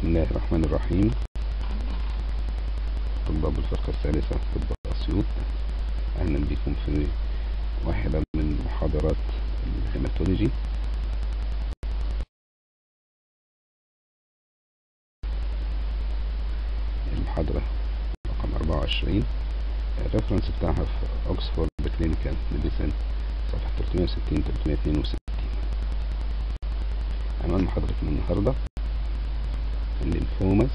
بسم الله الرحمن الرحيم طلاب الفرقة الثالثة طب أسيوط أهلا بكم في واحدة من محاضرات الهيماتولوجي المحاضرة رقم 24 الريفرنس بتاعها في أوكسفورد كلينيكال ميديسن صفحة 360 362 عنوان محاضرتنا النهاردة الليمفوماس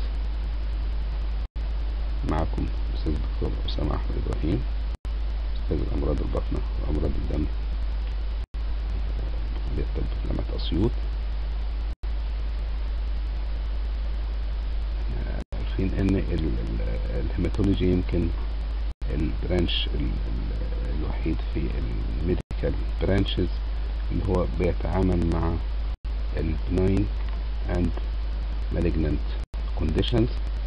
معكم أستاذ الدكتور أسامة أحمد إبراهيم أستاذ الأمراض البطنة وأمراض الدم كلية الطب جامعة أسيوط عارفين إن الهيماتولوجي يمكن البرانش الوحيد في الميديكال برانشز اللي هو بيتعامل مع البناين اند malignant conditions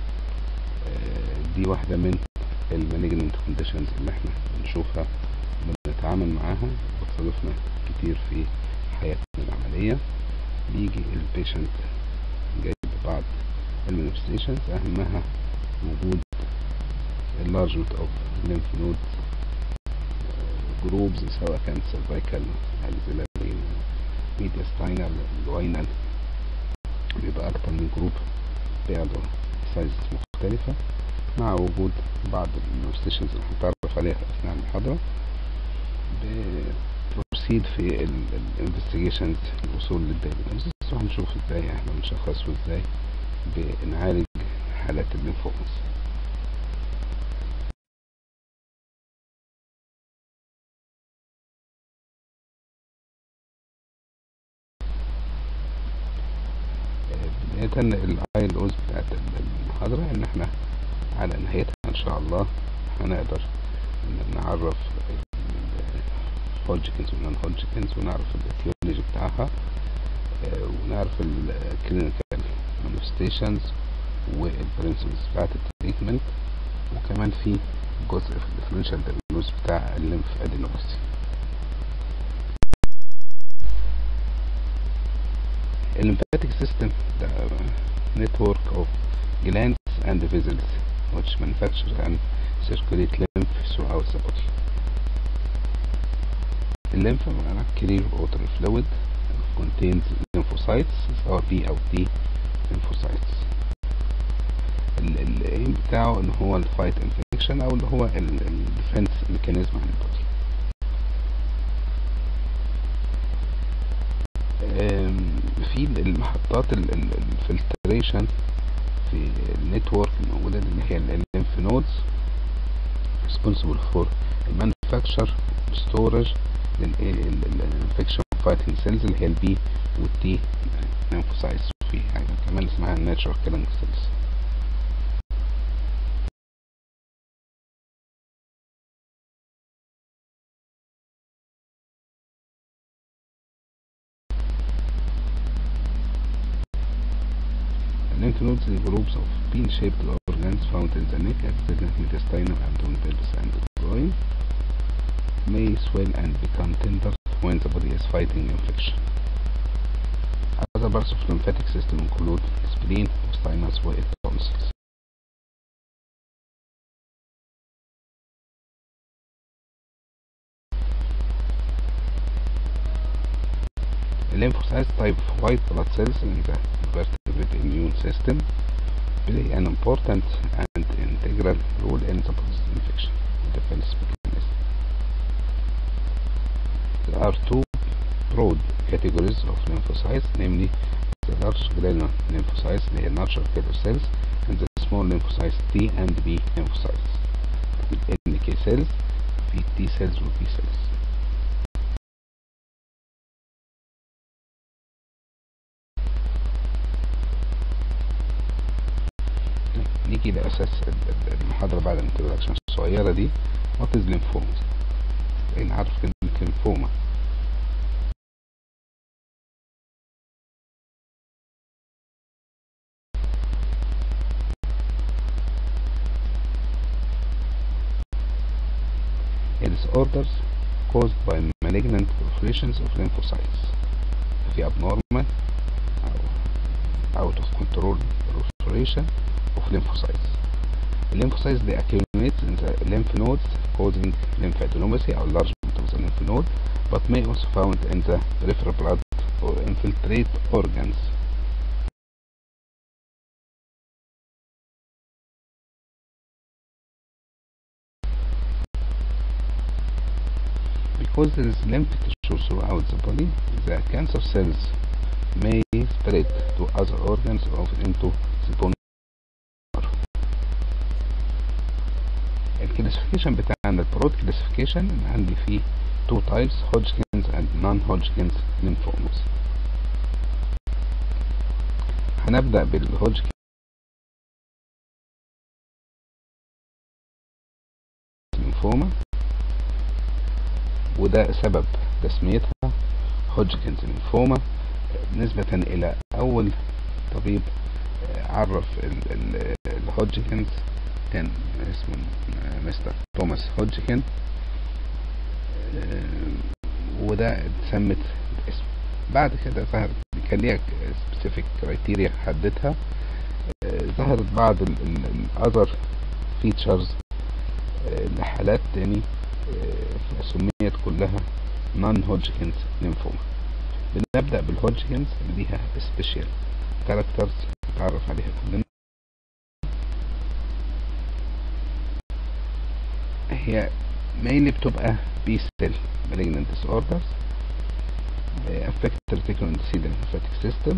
دي واحدة من المالجننت كونديشنز اللي احنا بنشوفها بنتعامل معاها بتصادفنا كتير في حياتنا العملية بيجي البيشنت جاي ببعض المانيفستيشنز اهمها وجود enlargement of lymph nodes جروبز سواء كان cervical axillary mediastinal الوينال بيبقى اكتر من جروب بياخدوا سايزز مختلفة مع وجود بعض المانيفستيشنز اللي هنتعرف عليها اثناء المحاضرة بروسيد في الانفستيجيشنز الوصول للدايجنوزس وهنشوف ازاي احنا بنشخص وازاي بنعالج حالات الليمفوماس بداية الاي الاوز بتاعت المحاضرة ان احنا على نهايتها ان شاء الله هنقدر نعرف هولجكنز ونون هولجكنز ونعرف الايتيولوجي بتاعها ونعرف الكلينيكال مانيفستيشنز والبرنسبلز بتاعت التريتمنت وكمان في جزء في الديفرنشال دايجنوز بتاع الليمف ادينوباثي lymphatic system the network of glands and vessels which manufacture and circulate lymph throughout the body. The lymph معناها clear water fluid contains lymphocytes سواء B أو T lymphocytes. الايم بتاعه ان هو الفايت انفكشن او اللي هو الديفنس ميكانيزم عن البودي. في المحطات الفلتريشن في النتورك الموجودة اللي هي الليمف نودز responsible for manufacture storage للانفكشن فايتنج سيلز اللي هي البي والتي lymphocytes في حاجة كمان اسمها natural killing cells lymph nodes are groups of bean-shaped organs found in the neck, axilla, mediastinum, abdomen, pelvis, and groin. May swell and become tender when the body is fighting infection. Other parts of lymphatic system include spleen, thymus, and tonsils. lymphocytes type of white blood cells in the vertebrate immune system play an important and integral role in the body's infection defense mechanism. There are two broad categories of lymphocytes, namely the large granular lymphocytes, they are natural killer cells, and the small lymphocytes T and B lymphocytes. With NK cells, B T cells or B cells. نيجي لأساس المحاضرة بعد الانترودكشن الصغيرة دي what is lymphoma لأن عارف كلمة ليمفوما disorders caused by malignant proliferations of lymphocytes في abnormal أو out of control proliferation of lymphocytes. Lymphocytes they accumulate in the lymph nodes causing lymphadenopathy or enlargement of the lymph node but may also found in the peripheral blood or infiltrate organs. Because there is lymph tissue throughout the body, the cancer cells may spread to other organs or into the bone الكلاسيفيكيشن بتاعنا البرود كلاسيفيكيشن عندي فيه two types Hodgkin's and non-Hodgkin's lymphomas هنبدأ بالهودجكن ليمفوما وده سبب تسميتها هودجكنز ليمفوما نسبة إلى أول طبيب عرف الهودجكنز كان اسمه مستر توماس هودجكن وده اتسمت باسم بعد كده ظهرت كان ليها سبيسيفيك كرايتيريا حددها ظهرت بعض الاذر فيتشرز لحالات تاني سميت كلها نون هودجكنز ليمفوما بنبدأ بالهودجكنز اللي ليها سبيشال كاركترز نتعرف عليها كلنا هي mainly بتبقى B cell malignant disorders affect the reticular endothelial lymphatic system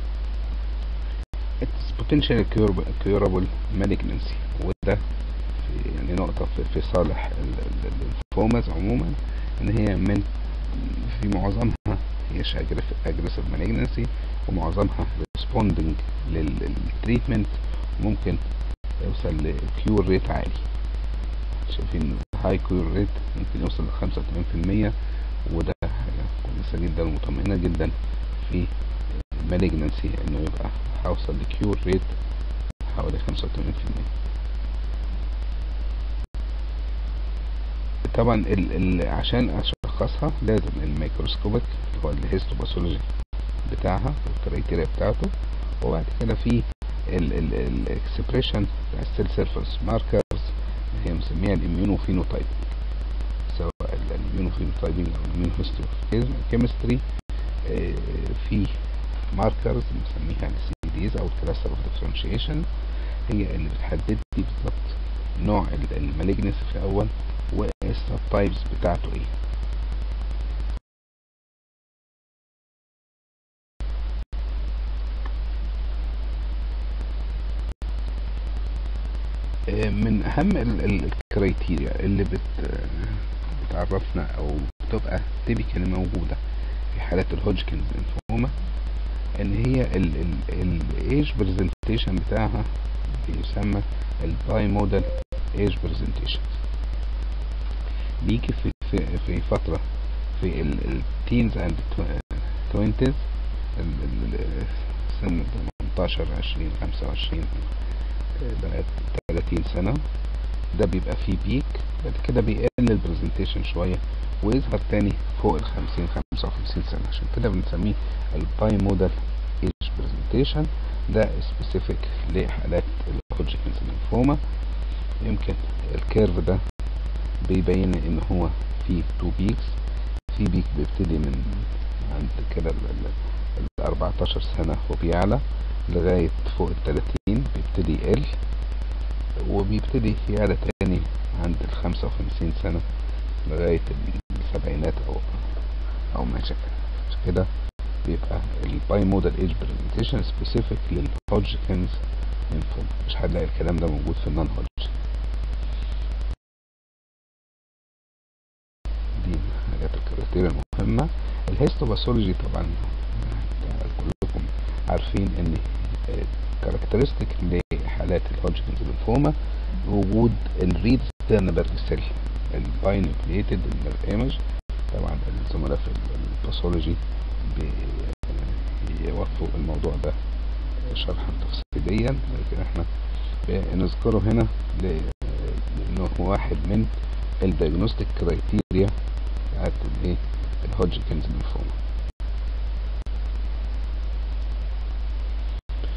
it's potentially curable, curable malignancy وده في يعني نقطة في, في صالح الليمفوماز عموما ان هي من في معظمها هيش aggressive malignancy ومعظمها responding للتريتمنت وممكن يوصل لكيور ريت عالي شايفين هاي كيور ريت ممكن يوصل لخمسة وتمانين في المية وده حاجة كويسة جدا ومطمئنة جدا في مالجنسي انه يبقى هوصل لكيور ريت حوالي خمسة وتمانين في المية طبعا ال ال عشان اشخصها لازم الميكروسكوبيك اللي هو الهيستوباثولوجي بتاعها والكريتيريا بتاعته وبعد كده في الاكسبريشن بتاع السيل سيرفيس ماركرز هي مسميها الاميونوفينوتايب سواء الاميونوفينوتايبنج او الاميونوهيستوكيمستري في ماركرز بنسميها السي ديز او الكلاستر اوف ديفرنشيشن هي اللي بتحدد لي بالظبط نوع المالجنس في الاول والسب تايبس بتاعته ايه من اهم الكريتيريا اللي بت بتعرفنا او بتبقى تيبيكال موجوده في حالات الهودجكنز لينفوما ان هي الايج برزنتيشن بتاعها بيسمى الباي موديل ايج برزنتيشن بيجي في في, في فتره في التينز اند توينتيز سن 18 20 25 لغايه 30 سنة ده بيبقى فيه بيك بعد كده بيقل البرزنتيشن شوية ويظهر تاني فوق ال 50 55 سنة عشان كده بنسميه الباي موديل ايج برزنتيشن ده سبيسيفيك لحالات الهودجكنز لينفوما يمكن الكيرف ده بيبين ان هو فيه تو بيكس في بيك بيبتدي من عند كده ال 14 سنة وبيعلى لغاية فوق ال 30 بيبتدي يقل وبيبتدي يعلى تاني عند ال 55 سنة لغاية السبعينات أو أو ما شابه عشان كده بيبقى الباي موديل ايج برزنتيشن سبيسيفيك للهودجكنز لينفوما مش هتلاقي الكلام ده موجود في النون هودجكن دي حاجات الكريتيريا المهمة الهيستوباثولوجي طبعا كلكم عارفين ان كاركترستيك لحالات الهودجكنز لينفوما وجود الريد ستيرنبرج سيل الباينوكليتد ايمج طبعا الزملاء في الباثولوجي بيوفوا الموضوع ده شرحا تفصيليا لكن احنا نذكره هنا لانه هو واحد من الديagnostic كرايتيريا بتاعت الايه الهودجكنز لينفوما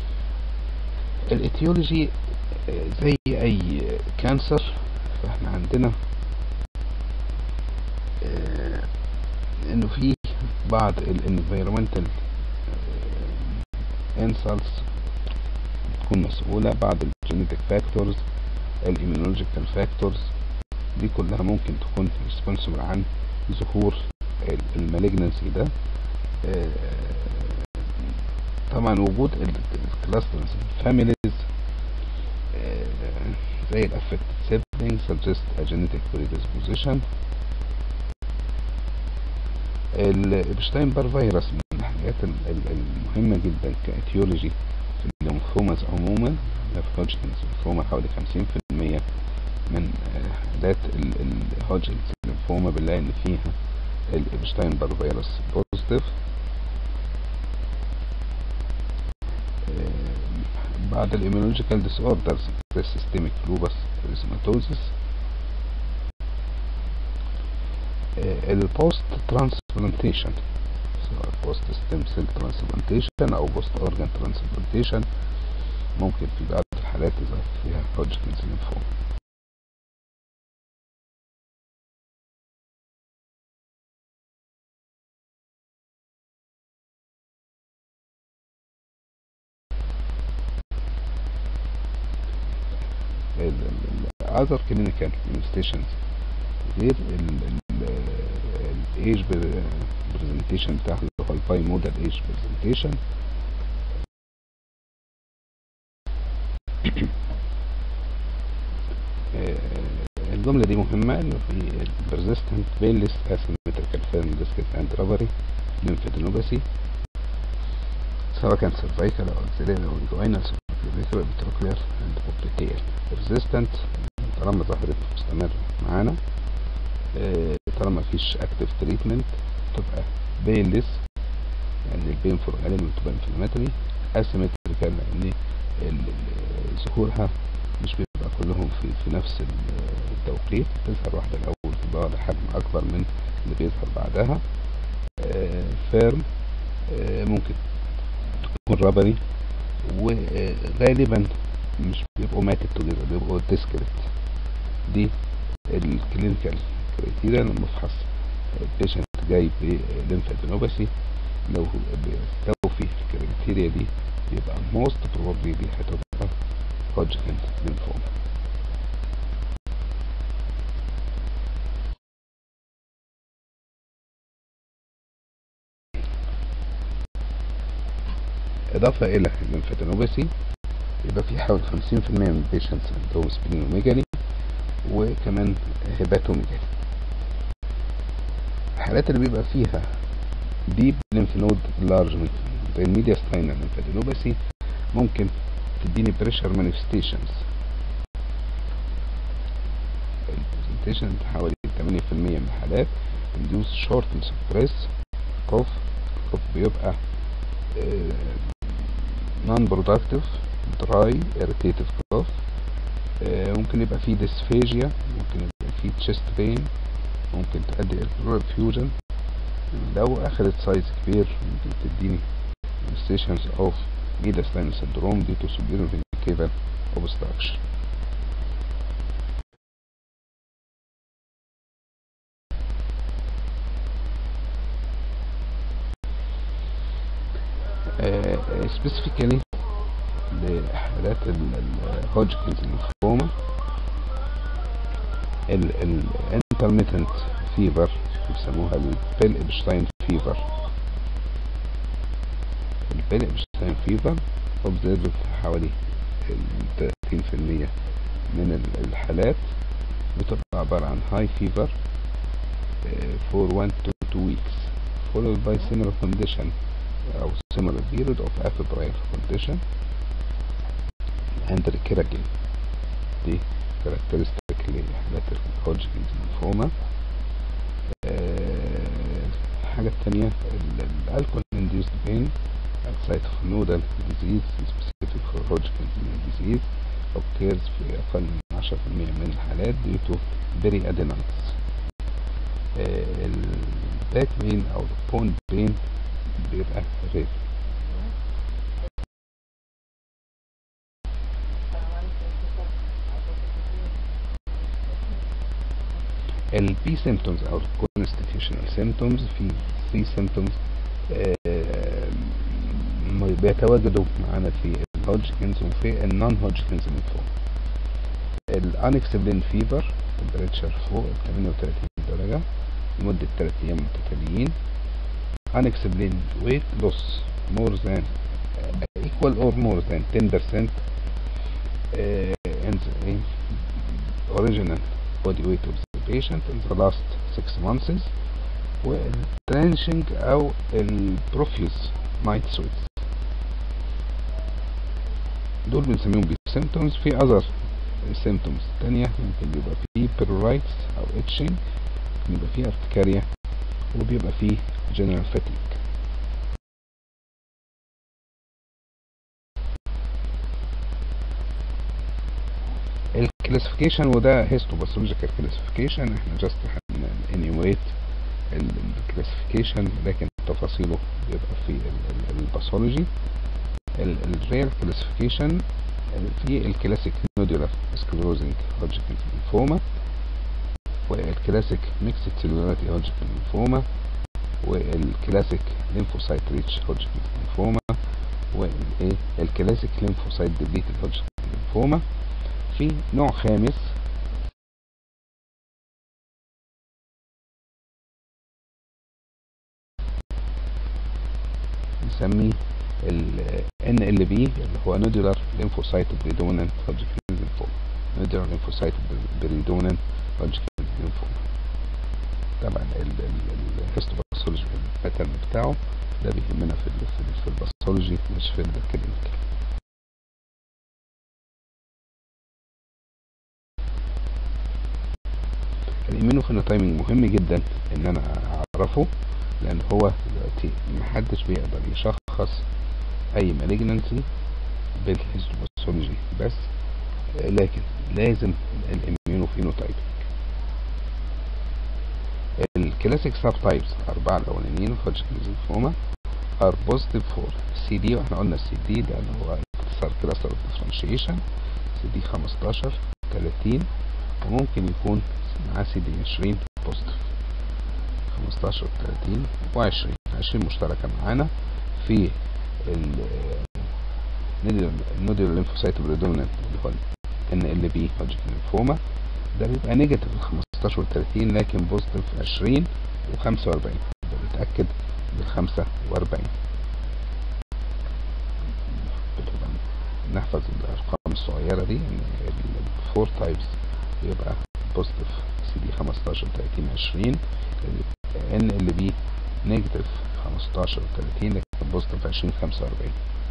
الاتيولوجي زي اي كانسر فاحنا عندنا آه، انه في بعض الانفيرومنتال انسلتس تكون مسؤولة بعض الجينيتك فاكتورز الاميونولوجيكال فاكتورز دي كلها ممكن تكون responsible عن ظهور المالجنسي ده آه، طبعا وجود الكلاسترز فاميليز زي الافكتد سيبلينج suggest a genetic predisposition الابشتاين-بار فيروس من الحاجات ال- ال- المهمة جدا كاتيولوجي في الليمفوماز عموما في هوجكنز الليمفوما حوالي 50% من آه، حالات الهوجكنز الليمفوما بنلاقي ان فيها الابشتاين-بار فيروس بوزيتيف بعض الاميونولوجيكال ديس اوردرز زي سيستميك لوبس ريزماتوزيس البوست ترانسبلانتيشن سواء بوست ستيم سيل ترانسبلانتيشن او بوست اورجان ترانسبلانتيشن ممكن في بعض الحالات يظهر فيها هوجكنز ليمفوما other clinical manifestations غير الايج برزنتيشن بتاع اللي هو الباي مودال ايج برزنتيشن الجملة دي مهمة انه في persistent painless asymmetrical film disc and rubbery lymphadenopathy سواء كان cervical او axillary او inguinal cervical او ventricular and popliteal persistent طالما ظهرت مستمر معانا آه، طالما مفيش active treatment تبقى painless يعني البين فور element تبقى inflammatory asymmetrical لان ال- ال- ظهورها مش بيبقى كلهم في, في نفس ال- التوقيت تظهر واحدة الأول تبقى واخدة حجم أكبر من اللي بيظهر بعدها فيرم ممكن تكون ربري وغالبا مش بيبقوا ماتت توجذر بيبقوا ديسكريت دي الكلينيكال كريتيريا لما افحص البيشنت جاي بليمفادينوباثي لو لو في الكريتيريا دي يبقى موست بروبلي دي هتبقى هوجكن ليمفوما إضافة إلى الليمفادينوباثي يبقى في حوالي 50% من البيشنتس عندهم سبلينوميجالي وكمان هيباتوميجالي الحالات اللي بيبقى فيها ديب lymph node enlargement زي الميديا ستاينال lymphadenopathy ممكن تديني بريشر manifestations البرزنتيشن حوالي 80% من الحالات induce shortness of breath cough cough بيبقى non productive dry irritative cough آه، ممكن يبقى فيه dysphagia ممكن يبقى فيه chest pain ممكن تؤدي الى pleural effusion لو اخذت سايز كبير ممكن تديني manifestations of mediastinal syndrome due to superior vesical obstruction سبيسيفيكالي لحالات الهوجكنز ليمفوما الانترميتنت فيفر بيسموها البيل ابشتاين فيفر البيل ابشتاين فيفر observed في حوالي 30% من ال- الحالات بتبقى عبارة عن high fever uh, for 1 to 2 weeks followed by similar condition أو similar period of afebrile condition and recurrent دي characteristic لحالات الهوجكنز ليمفوما الحاجة التانية الالكول induced pain at site of nodal disease specific for Hodgkin's disease occurs في أقل من 10% من الحالات due to periadenitis الباك بين أو البون بين بيبقى رير البي symptoms او constitutional symptoms في 3 symptoms آه، م- بيتواجدوا معانا في الهودجكنز وفي النون هودجكنز لينفوما الانكسبلين فيفر تمبريتشر فوق ال 38 درجة لمدة 3 أيام متتاليين unexplained weight loss more than uh, equal or more than 10% uh, in the original body weight of the patient in the last 6 months والترانشنج او البروفيوس نايت سويتس دول بنسميهم بي symptoms في other symptoms تانية ممكن بيبقى فيه بيرورايتس او itching بيبقى فيه ارتكاريا وبيبقى فيه general fatigue الكلاسيفيكيشن وده هيستوباثولوجيكال كلاسيفيكيشن احنا جاست انيويت الكلاسيفيكيشن لكن تفاصيله بيبقى في الباثولوجي الريال كلاسيفيكيشن في الكلاسيك نودولار سكلروزنج هودجكن لينفوما والكلاسيك ميكسد سيلولاريتي هودجكن لينفوما والكلاسيك ليمفوسايت ريتش هودجكن لينفوما والايه الكلاسيك ليمفوسايت ديبليتد هودجكن لينفوما في نوع خامس نسميه ال NLB اللي هو Nodular Lymphocyte Predominant Hodgkin Lymphoma Nodular Lymphocyte Predominant Hodgkin Lymphoma طبعا الهيستوباثولوجي الباترن بتاعه ده بيهمنا في ال في, ال في الباثولوجي مش في الكلينيك الامينوفينوتايمنج مهم جدا ان انا اعرفه لان هو دلوقتي محدش بيقدر يشخص اي مالجنانسي بالهيستوباثولوجي بس لكن لازم الاميونوفينوتايبنج الكلاسيك ساب تايبس الاربعه الاولانيين في هودجكن ليمفوما ار بوزيتيف فور سي دي واحنا قلنا السي دي ده اللي هو اختصار كلاستر ديفرنشيشن سي دي 15 30 وممكن يكون معاه سي دي 20 بوزيتيف 15 30 و20 20 مشتركه معانا في النوديول ليمفوسايت بريدومينانت اللي هو ان ال بي هودجكن ليمفوما ده بيبقى نيجاتيف 15 و30 لكن بوزيتيف 20 و45 ده بيتاكد بال 45 نحفظ الارقام الصغيره دي ان الفور تايبس يبقى بوزيتيف سي دي 15 30 20 ان ال بي نيجاتيف 15 30 لكن بوزيتيف 20 45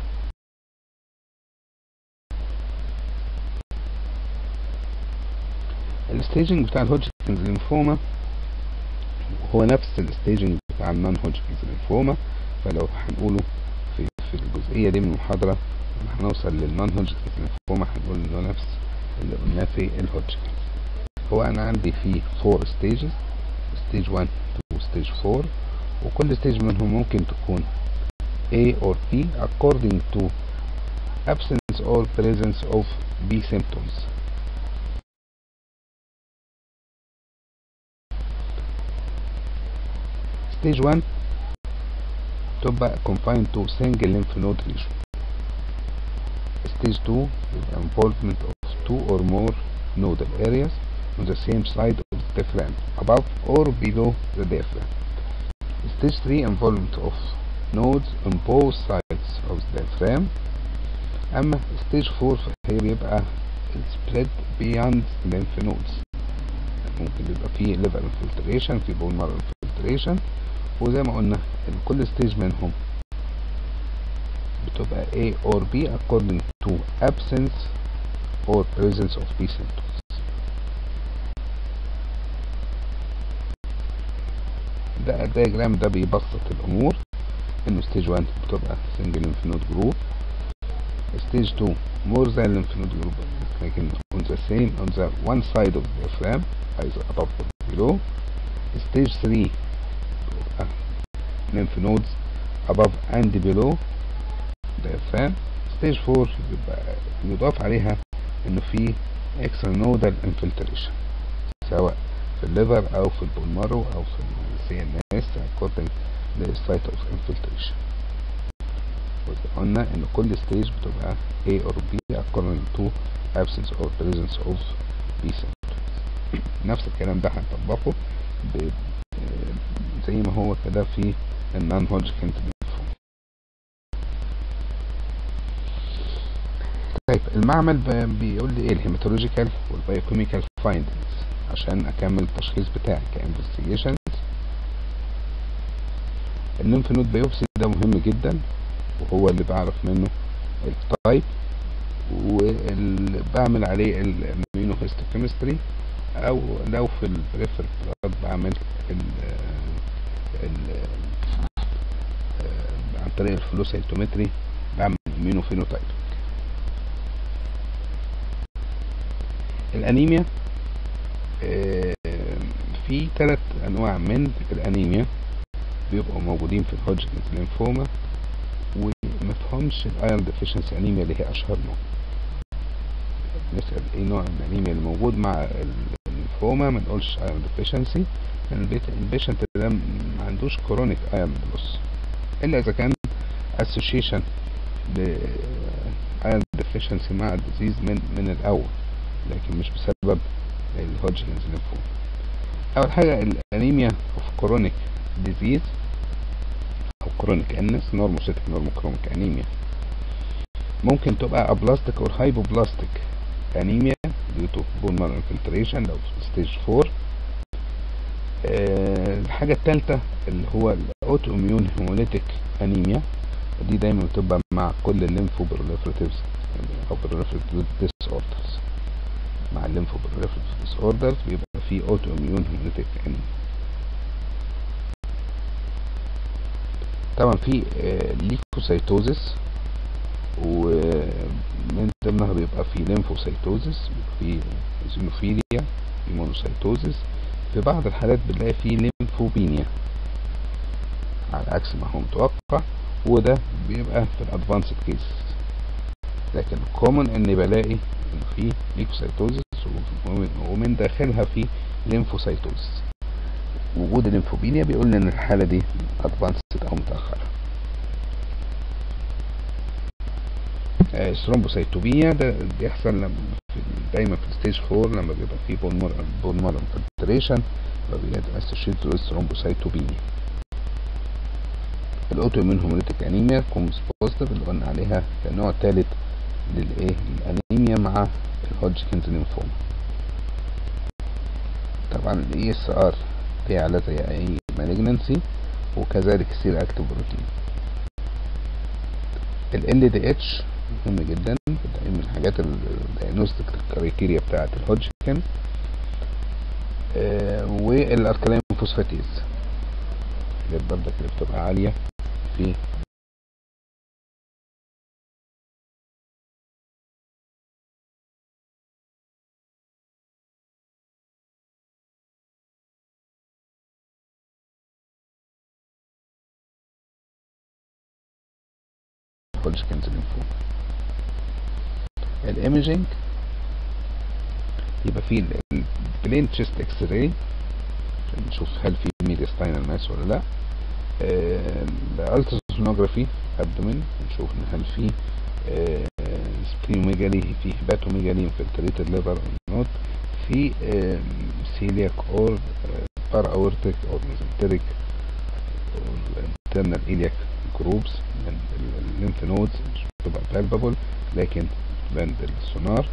الستيجنج بتاع الهودجكنز لينفوما هو نفس الستيجنج بتاع النون هودجكنز لينفوما فلو هنقوله في في الجزئيه دي من المحاضره لما هنوصل للنون هودجكنز لينفوما هنقول انه نفس اللي قلناه في الهودجكنز هو انا عندي فيه 4 ستيجز ستيج 1 2 ستيج 4 وكل ستيج منهم ممكن تكون A or B according to absence or presence of B symptoms stage 1 تبقى confined to single lymph node lesion stage 2 يبقى involvement of two or more nodal areas on the same side of the diaphragm above or below the diaphragm stage 3 involvement of nodes on both sides of the diaphragm اما stage 4 فهي بيبقى spread beyond lymph nodes ممكن يبقى فيه liver infiltration في bone marrow infiltration وزي ما قلنا ان كل ستيج منهم بتبقى A or B according to absence or presence of B symptoms ده الدياجرام ده بيبسط الامور انه ستيج 1 بتبقى single lymph node group ستيج 2 more than lymph node group لكن on the same on the one side of the diaphragm either above or below stage 3 lymph nodes above and below diaphragm stage 4 يبقى يضاف عليها انه في extranodal infiltration سواء في الليفر او في البولمارو او في السي ان اس according للسايت اوف infiltration قلنا ان كل ستيج بتبقى A or B according to absence or presence of B cell نفس الكلام ده هنطبقه ب- زي ما هو كده في النون هودجكن ليمفوما طيب المعمل ب- بيقول لي ايه الهيماتولوجيكال والبايوكيميكال فايندنجز عشان اكمل التشخيص بتاعي كانفستيجيشن الليمف نود بايوبسي ده مهم جدا وهو اللي بعرف منه التايب وبعمل عليه الاميونوهيستوكيمستري او لو في البريفر بلاد بعمل ال ال عن طريق الفلوسيتومتري بعمل اميونوفينوتايب الانيميا آه، في ثلاث انواع من الانيميا بيبقوا موجودين في الهودجكنز لينفوما ومفهمش الايرون ديفيشنسي انيميا اللي هي اشهر نوع نسأل ايه نوع من الانيميا اللي موجود مع الليمفوما ما نقولش ايرون ديفيشنسي البيشنت ده ما عندوش كرونيك ايرون لوس الا اذا كان اسوشيشن ل ايرون ديفيشنسي مع الديزيز من من الاول لكن مش بسبب الهودجكنز ليمفوما اول حاجه الانيميا اوف كرونيك ديزيز او كرونيك انس نورموسيتك نورموكروميك انيميا ممكن تبقى ابلاستيك او هايبوبلاستيك انيميا due to bone marrow infiltration لو في ستيج 4 آه، الحاجة الثالثة اللي هو الاوتو اميون هيموليتيك انيميا ودي دايما بتبقى مع كل الليمفو بروليفراتيفز او بروليفراتيف ديس اوردرز مع الليمفو بروليفراتيف ديس اوردرز بيبقى في اوتو اميون هيموليتيك انيميا طبعا في ليكوسايتوزيس ومن ضمنها بيبقى في ليمفوسايتوزيس بيبقى في زينوفيليا في مونوسايتوزيس في بعض الحالات بنلاقي في ليمفوبينيا على عكس ما هو متوقع وده بيبقى في الادفانسد كيس لكن الكومن ان بلاقي ان في ليكوسايتوزيس ومن- ومن داخلها في ليمفوسايتوزيس وجود الليمفوبينيا بيقول لي ان الحاله دي ادفانسد او متاخره آه، الثرومبوسايتوبيا ده بيحصل لما في دايما في الستيج 4 لما بيبقى فيه بون مار بون مار انفلتريشن فبيبقى اسوشيتد وذ ثرومبوسايتوبيا الاوتو اميون هيموليتيك انيميا كومز بوزيتيف اللي قلنا عليها كنوع ثالث للايه الانيميا مع الهودجكنز لينفوما طبعا الاي اس ار بيعلى زي اي مالجنسي وكذلك السير اكتيف بروتين ال دي اتش مهم جدا ده من الحاجات الدايجنوستيك كرايتيريا بتاعه الهودجكن آه والاركلاين فوسفاتيز اللي برضك اللي بتبقى عاليه في هودجكنز لينفوما الايميجينج يبقى فيه البلين تشيست اكس راي عشان نشوف هل في ميديستاينال ماس ولا لا الالتراسونوجرافي ابدومين نشوف ان هل في سبريوميجالي في هيباتوميجالي انفلتريتد ليفر نوت في سيلياك اور بار اورتيك اور ميزنتريك internal iliac جروبس من الليمف نودز مش بتبقى بالبابل لكن بند السونار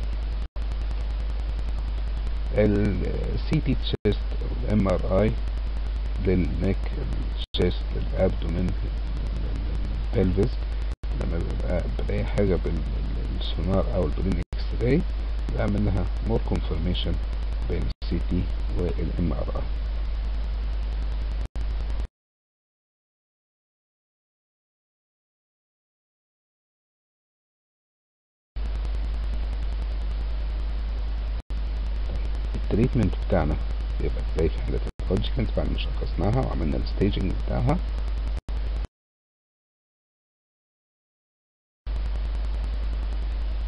السي تي تشيست الام ار اي للنك الشيست للابدومين البلفس لما بيبقى بلاقي حاجه بالسونار او البرين اكس راي بعمل لها مور كونفرميشن بين السي تي والام ار اي التريتمنت بتاعنا بيبقى ازاي في حالة الهودجكنز بعد ما شخصناها وعملنا الستيجنج بتاعها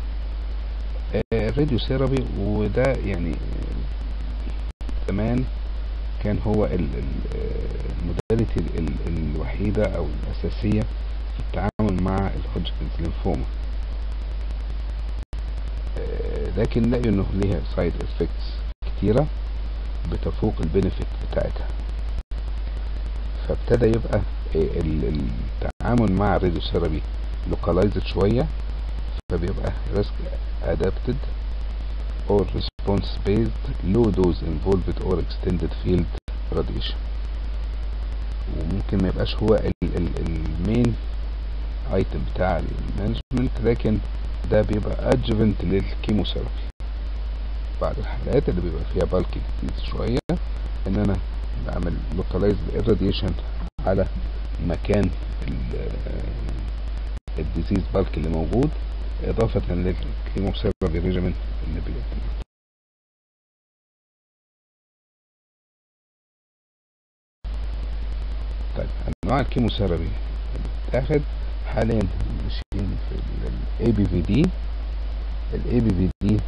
الراديو ثيرابي وده يعني زمان كان هو الموداليتي الوحيدة او الاساسية في التعامل مع الهوجكنز لينفوما لكن لقوا انه ليها سايد افكتس كتيرة بتفوق البنفيت بتاعتها فابتدى يبقى التعامل مع الراديو ثيرابي لوكالايزد شوية فبيبقى ريسك ادابتد or response based low dose involved or extended field radiation وممكن ما يبقاش هو المين ايتم بتاع المانجمنت لكن ده بيبقى adjuvant للكيموثيرابي بعض الحالات اللي بيبقى فيها بالكي شوية ان انا بعمل لوكالايز الراديشن على مكان الديزيز بالك اللي موجود اضافة للكيموثيرابي ريجيمنت اللي بيقدم طيب انواع الكيموثيرابي اللي بتاخد حاليا ماشيين في الاي بي في دي الاي بي في دي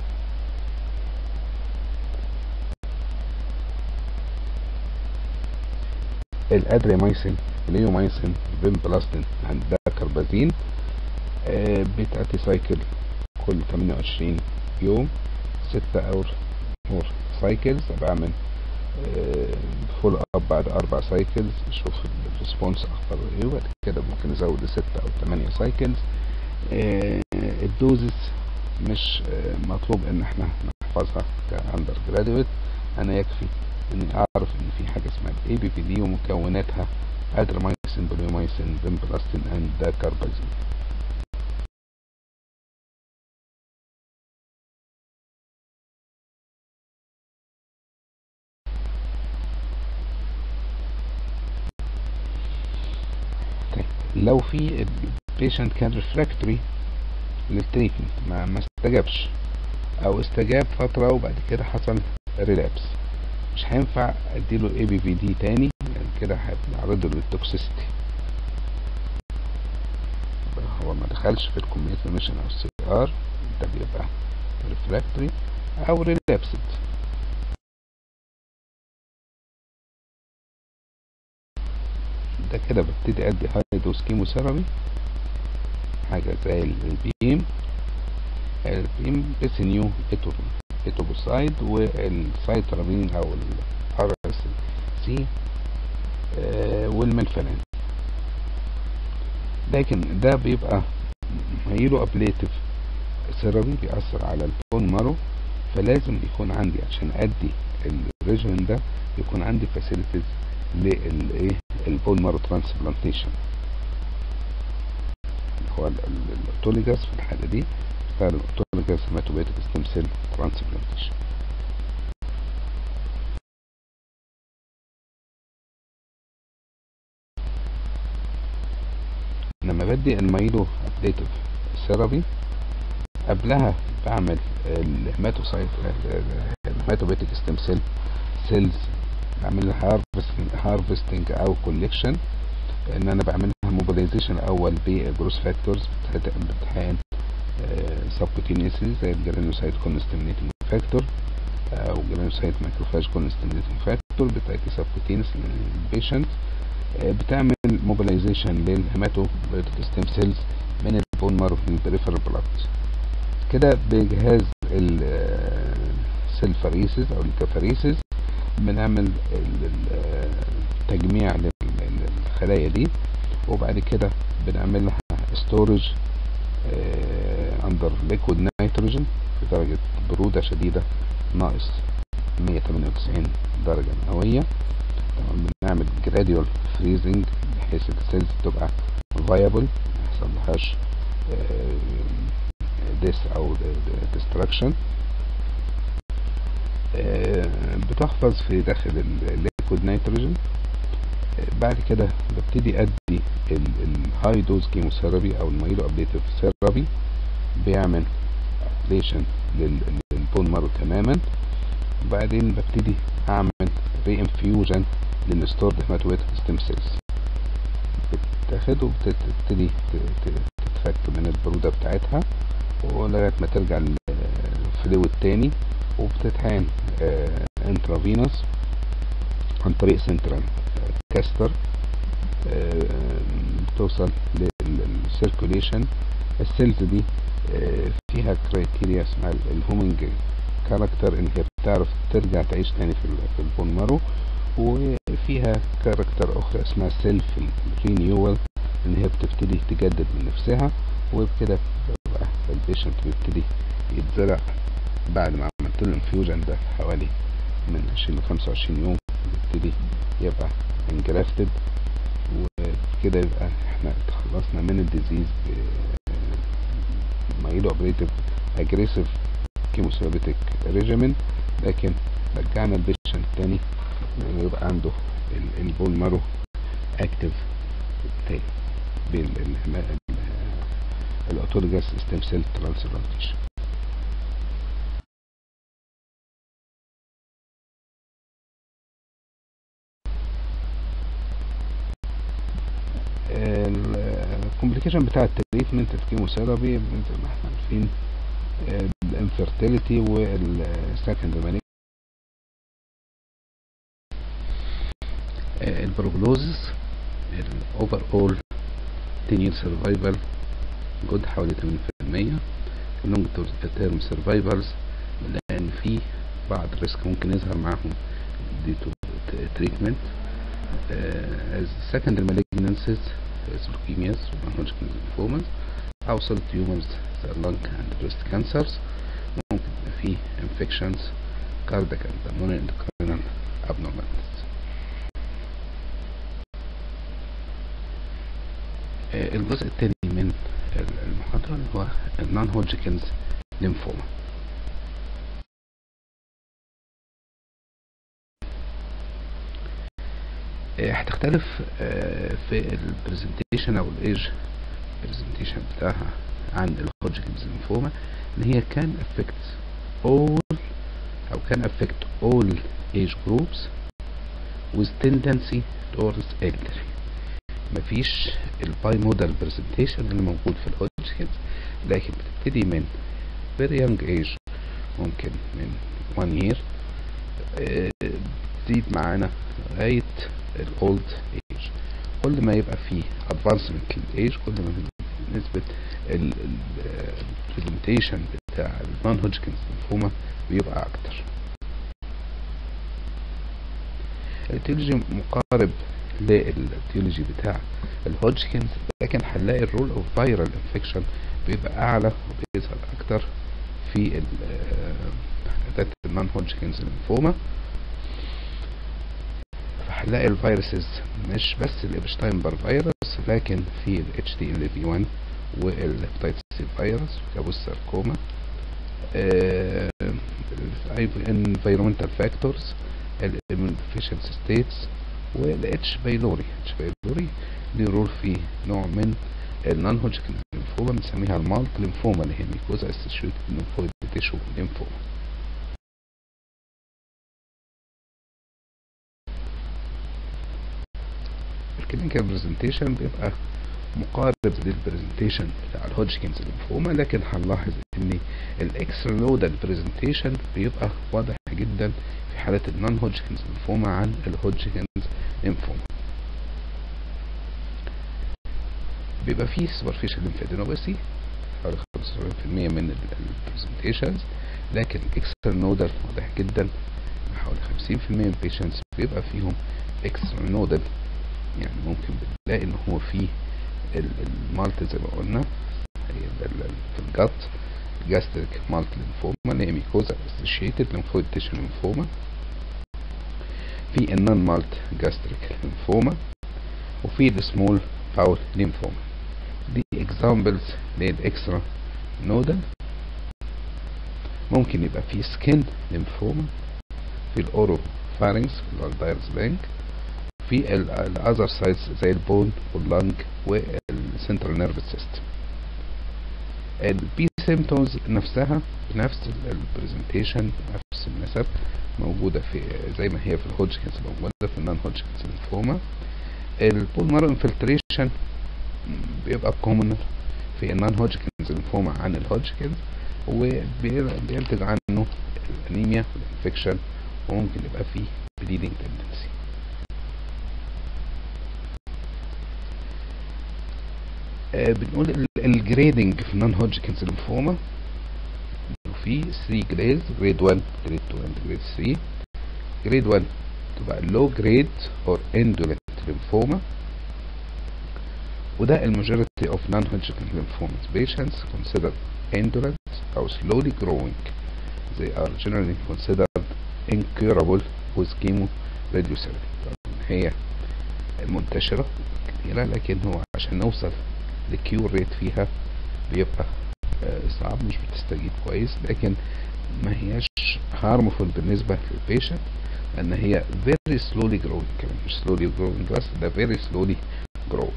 الادريمايسين ليومايسين بنبلاستين عند كربازين آه بتأتي سايكل كل 28 يوم 6 اور اور سايكلز بعمل آه فول اب بعد اربع سايكلز اشوف الريسبونس اخباره ايه وبعد كده ممكن ازود 6 او 8 سايكلز آه الدوزز مش مطلوب ان احنا نحفظها كاندر جراديويت انا يكفي اني اعرف ان في حاجه اسمها الاي بي في دي ومكوناتها ادريمايسين بوليومايسين بنبلاستين اند داكاربازين طيب لو في البيشنت كان ريفراكتوري للتريتمنت ما ما استجابش او استجاب فتره وبعد كده حصل ريلابس مش هينفع اديله اي بي في دي تاني لان كده هنعرضه للتوكسيستي هو ما دخلش في الكوميت ميشن او السي ار ده بيبقى ريفراكتوري او ريلابسد ده كده ببتدي ادي هاي دوز كيموثيرابي حاجه زي البيم البيم بسنيو اتوبوسايد والسايترابين او الار اس سي والملفلين لكن ده بيبقى هيلو ابليتيف ثيرابي بيأثر على البون مارو فلازم يكون عندي عشان ادي الريجن ده يكون عندي فاسيلتيز للايه البون مارو ترانسبلانتيشن هو الاوتوليجاس في الحاله دي بيستخدم اوتوليجاس هيماتوبيتيك ستيم سيل ترانسبلانتيشن لما بدي المايلو ابديتيف ثيرابي قبلها بعمل الهيماتوسايت الهيماتوبيتيك ستيم سيل سيلز بعمل لها هارفستنج او كوليكشن ان انا بعمل لها موبيلايزيشن الاول بجروس فاكتورز بتحقن سبكوتينيسز زي الجرانوسايت كونستمينيتنج فاكتور او جرانوسايت ماكروفاج كونستمينيتنج فاكتور بتاعتي سبكوتينس للبيشنت بتعمل موبيلايزيشن للهيماتوبيتيك ستيم سيلز من البون مارو في البريفرال بلاد كده بجهاز السيلفاريسز او الكافاريسز بنعمل تجميع للخلايا دي وبعد كده بنعمل لها ستورج اندر ليكويد نيتروجين في درجة برودة شديدة ناقص 198 درجة مئوية طبعا بنعمل جراديوال فريزنج بحيث السيلز تبقى فايبل ما يحصلهاش ديس او ديستراكشن بتحفظ في داخل الليكويد نيتروجين بعد كده ببتدي ادي الهاي دوز كيموثيرابي او المايلو ابليتيف ثيرابي بيعمل ابليشن للبون مارو تماما وبعدين ببتدي اعمل ري انفيوجن للستورد هيماتويتيك ستيم سيلز بتاخد وبتبتدي تتفك من البروده بتاعتها ولغايه ما ترجع للفلويد تاني وبتتحقن انترافينوس عن طريق سنترال كاستر بتوصل للسيركوليشن السيلز دي آه، فيها كرايتيريا اسمها الهومنج كاركتر ان هي بتعرف ترجع تعيش تاني في ال- في البون مارو وفيها كاركتر اخرى اسمها سيلف رينيوال ان هي بتبتدي تجدد من نفسها وبكده بقى البيشنت بيبتدي يتزرع بعد ما عملت له انفيوجن ده حوالي من 20 ل 25 يوم بيبتدي يبقى انجرافتد وكده يبقى احنا تخلصنا من الديزيز مايلو اوبريتيف اجريسيف كيموثيرابيتك ريجيمين لكن رجعنا البيشنت تاني يبقى عنده ال- البون مارو اكتف تاني بين الاوتولوجاس ستيم سيل ترانسبلانتيشن الكومبليكيشن بتاع التريتمنت الكيموثيرابي زي ما احنا عارفين الانفيرتيليتي والسكندري البروجلوزس الاوفر اول 10 year survival جود حوالي 80% اللونج تيرم سرفايفلز لان في بعض الريسك ممكن يظهر معاهم due to treatment uh, as secondary malignancies as leukemias non-Hodgkin's lymphomas أو solid tumors زي lung and breast cancers ممكن يبقى فيه infections cardiac and pulmonary endocrine abnormalities آه، الجزء الثاني من المحاضرة اللي هو النون هودجكنز ليمفوما آه، هتختلف آه، في البرزنتيشن او الايج برزنتيشن بتاعها عن الهودجكنز ليمفوما ان هي كان affect all او كان affect all age groups with tendency towards elderly مفيش الباي مودال برزنتيشن اللي موجود في الهودجكنز لكن بتبتدي من very young age ممكن من 1 year آه، تزيد معانا لغاية الاولد ايج كل ما يبقى فيه advancement للايج كل ما نسبة البرزنتيشن بتاع النون هودجكنز ليمفوما بيبقى اكتر التيولوجي مقارب للتيولوجي بتاع الهودجكنز لكن هنلاقي الرول اوف فايرال انفكشن بيبقى اعلى وبيظهر اكتر في ذات النون هودجكنز ليمفوما فهنلاقي الفيروسز مش بس الابشتاينبر فيروس لكن في ال HTLV1 والهيباتيتس سي فيروس وكابوس ساركوما environmental factors الاميونوفيشنسي ستيتس والاتش بايلوري اتش بايلوري دي رول في نوع من النون هودجكنز ليمفوما بنسميها المالت ليمفوما اللي هي ميكوزا اسوشيتد ليمفويد تيشو ليمفوما الكلينيكال برزنتيشن بيبقى مقارب للبرزنتيشن بتاع الهودجكنز ليمفوما لكن هنلاحظ ان الاكسترا نودال برزنتيشن بيبقى واضح جدا في حالة النون هودجكنز ليمفوما عن الهودجكنز ليمفوما بيبقى فيه superficial lymphadenopathy حوالي 75% من البرزنتيشنز لكن اكسترا نودال واضح جدا حوالي 50% من patients بيبقى فيهم اكسترا نودال يعني ممكن بنلاقي ان هو فيه المالت زي ما قلنا هي في الجت جاستريك مالت ليمفوما اللي هي ميكوزا اسوشيتد ليمفويد تيشو ليمفوما في النون مالت جاستريك ليمفوما وفي السمول باول ليمفوما دي اكزامبلز للاكسترا نودال ممكن يبقى في سكين ليمفوما في الاورو فارنكس اللي هو الدايرز بانك في الاذر سايتس زي البون واللنج والسنترال نيرفس سيستم البي سيمتومز نفسها بنفس البرزنتيشن نفس النسب موجوده في زي ما هي في الهودجكنز موجوده في النون هودجكنز ليمفوما البون مارو انفلتريشن بيبقى كومن في النون هودجكنز ليمفوما عن الهودجكنز وبينتج عنه الانيميا والانفكشن وممكن يبقى فيه بليدنج تندنسي آه بنقول الجريدنج في نون هوجكنز ليمفوما في 3 جريدز جريد 1 جريد 2 and جريد 3 جريد 1 تبقى لو جريد اور indolent lymphoma وده الماجوريتي اوف نون هوجكن lymphomas patients considered indolent or slowly growing they are generally considered incurable with chemoradiotherapy هي منتشرة كتيرة لكن هو عشان نوصل لكيور ريت فيها بيبقى صعب مش بتستجيب كويس لكن ما هياش هارمفول بالنسبة للبيشنت لان هي very slowly growing كمان مش slowly growing بس ده very slowly growing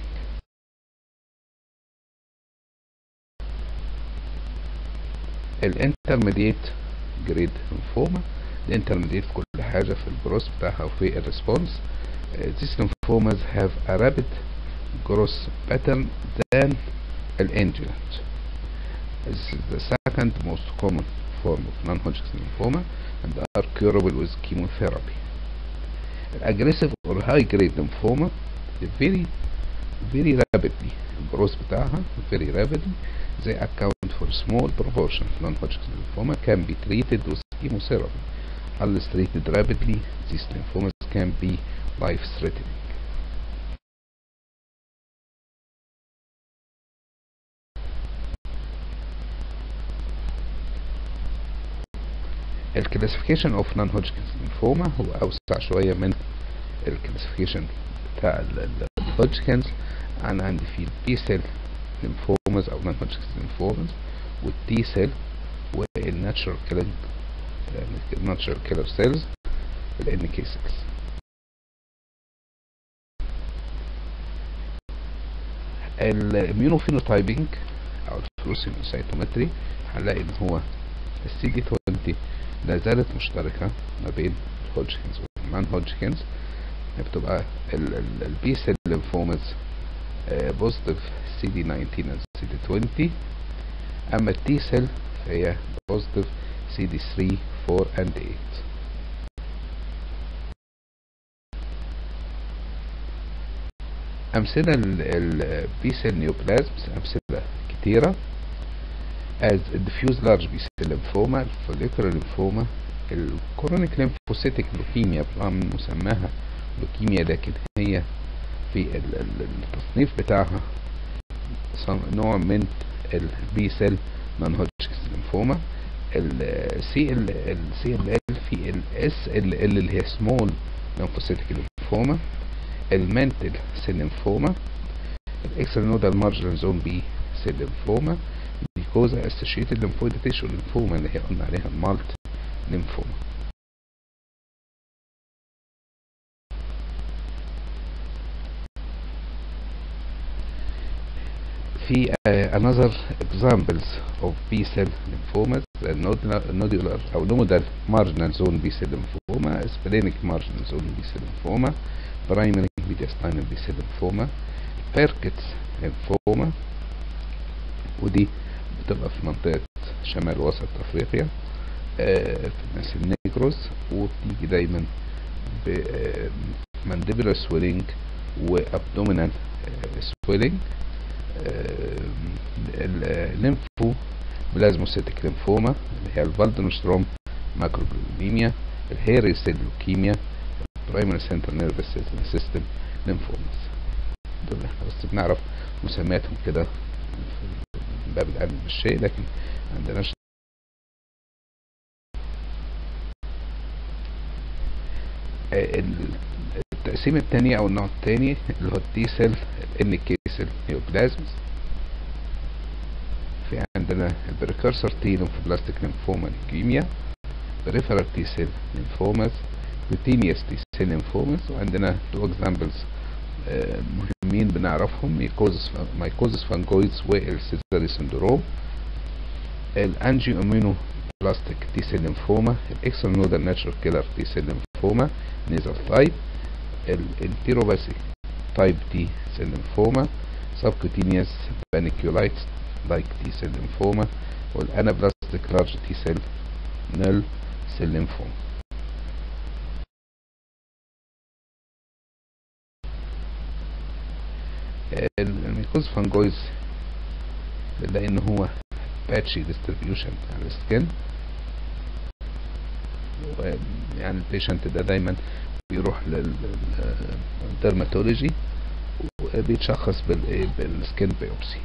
الانترميديت جريد ليمفوما الانترميديت في كل حاجة في الجروس بتاعها وفي الريسبونس these lymphomas have a rapid growth pattern than الانجلنت This is the second most common form of non-Hodgkin lymphoma and are curable with chemotherapy. Aggressive or high-grade lymphoma very very rapidly growth بتاعها very rapidly they account for small proportion of non-Hodgkin lymphoma can be treated with chemotherapy. Unless treated rapidly, these lymphomas can be life-threatening. الكلاسيفيكيشن اوف نون هوجكنز ليمفوما هو اوسع شويه من الكلاسيفيكيشن بتاع الهوجكنز انا عندي في البي سيل ليمفومز او نون هوجكنز ليمفومز والتي سيل والناتشرال كيلنج ناتشرال كيلر سيلز والان كي سيلز الاميونوفينوتايبنج او الفلوسينوسايتومتري هنلاقي ان هو السي دي 20 لا زالت مشتركة ما بين الهوجكنز والمان هوجكنز بتبقى البي سيل ليمفومز بوزيتيف سي دي 19 and سي دي 20 اما التي سيل فهي بوزيتيف سي دي 3 4 and 8 امثله البي سيل نيوبلازمز امثله كتيره as diffuse large B-cell lymphoma, follicular lymphoma, الكرونيك lymphocytic leukemia برغم مسماها لوكيميا لكن هي في التصنيف بتاعها نوع من البي سيل نون هوجكنز ليمفوما السي ال السي ال ال في الاس ال ال اللي هي سمول lymphocytic ليمفوما المنتل سيل ليمفوما الاكسترا نودال مارجنال زون بي سيل ليمفوما ميكوزا associated lymphoid tissue lymphoma اللي هي قلنا عليها المالت ليمفوما في uh, another examples of B cell lymphomas nodular أو nodal marginal zone B cell lymphoma splenic marginal zone B cell lymphoma primary mediastinal B cell lymphoma Burkitt's lymphoma ودي بتبقى في منطقة شمال وسط أفريقيا آه في الناس النيجروز وبتيجي دايما بمانديبولار سويلنج وابدومينال سويلنج الليمفو بلازموسيتك ليمفوما اللي هي الفالدنوستروم ماكروجلوبيميا الهيري سيل لوكيميا برايمري سنتر نيرفس سيستم ليمفوماس دول احنا بس بنعرف مسمياتهم كده باب العلم بالشيء لكن عندناش التقسيم الثاني او النوع الثاني اللي هو التي سيل الان كي سيل نيوبلازمز في عندنا البريكرسور تي ليمفوبلاستيك ليمفوما ليكيميا بريفرال تي سيل ليمفوماز كوتينيوس تي سيل ليمفوماز وعندنا تو اكزامبلز مهمين بنعرفهم ميكوزس مايكوزس فانجويدز والسيزاري سندروم الانجيو امينو بلاستيك تي سيل ليمفوما الاكسترا نودال ناتشرال كيلر تي سيل ليمفوما نيزل تايب الانتيروباسي تايب تي سيل ليمفوما سبكوتينيوس بانيكيولايتس لايك تي سيل ليمفوما والانابلاستيك لارج تي سيل نل سيل ليمفوما الميكوز فانجويز بنلاقي ان هو باتشي ديستريبيوشن على السكن يعني البيشنت ده دايما بيروح للدرماتولوجي وبيتشخص بالسكين بايوبسي